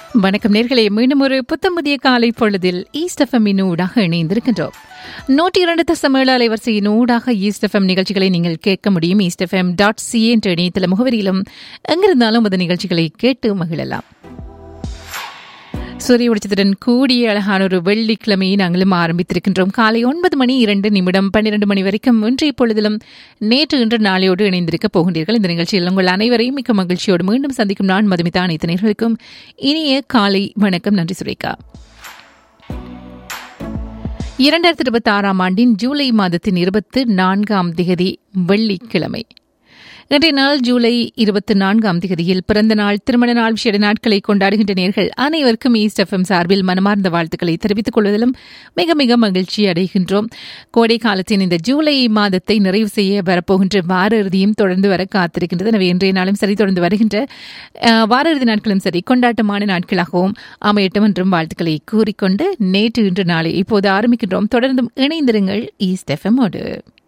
வணக்கம் நேர்களே மீண்டும் ஒரு புத்தம் புதிய காலை பொழுதில் ஈஸ்ட் எஃப்எம் ஊடாக இணைந்திருக்கின்றோம் நூற்றி இரண்டு தசம் ஏழு அலைவரிசையின் ஊடாக ஈஸ்ட் எஃப்எம் நிகழ்ச்சிகளை நீங்கள் கேட்க முடியும் ஈஸ்ட் எஃப்எம் டாட் சி என்ற இணையதள முகவரியிலும் எங்கிருந்தாலும் அந்த நிகழ்ச்சிகளை கேட்டு மகிழலாம் சூரிய வெளிச்சத்துடன் கூடிய அழகான ஒரு வெள்ளிக்கிழமையை நாங்களும் ஆரம்பித்திருக்கின்றோம் காலை ஒன்பது மணி இரண்டு நிமிடம் பன்னிரண்டு மணி வரைக்கும் இன்றைய பொழுதிலும் நேற்று இன்று நாளையோடு இணைந்திருக்க போகின்றீர்கள் இந்த நிகழ்ச்சியில் உங்கள் அனைவரையும் மிக்க மகிழ்ச்சியோடு மீண்டும் சந்திக்கும் நான் மதுமிதா அனைத்து நேர்களுக்கும் இனிய காலை வணக்கம் நன்றி சுரேகா இரண்டாயிரத்தி இருபத்தி ஆறாம் ஆண்டின் ஜூலை மாதத்தின் இருபத்தி நான்காம் திகதி வெள்ளிக்கிழமை இன்றைய நாள் ஜூலை இருபத்தி நான்காம் தேதியில் பிறந்த நாள் திருமண நாள் விசேட நாட்களை கொண்டாடுகின்ற நேர்கள் அனைவருக்கும் ஈஸ்ட் எஃப்எம் சார்பில் மனமார்ந்த வாழ்த்துக்களை தெரிவித்துக் கொள்வதிலும் மிக மிக மகிழ்ச்சி அடைகின்றோம் கோடை காலத்தின் இந்த ஜூலை மாதத்தை நிறைவு செய்ய வரப்போகின்ற வார இறுதியும் தொடர்ந்து வர காத்திருக்கின்றது எனவே இன்றைய நாளும் சரி தொடர்ந்து வருகின்ற அஹ், வார இறுதி நாட்களும் சரி கொண்டாட்டமான நாட்களாகவும் அமையட்டும் என்றும் வாழ்த்துக்களை கூறிக்கொண்டு நேற்று இன்று நாளை இப்போது ஆரம்பிக்கின்றோம் தொடர்ந்தும் இணைந்திருங்கள் ஈஸ்ட் எஃப்எம்மோடு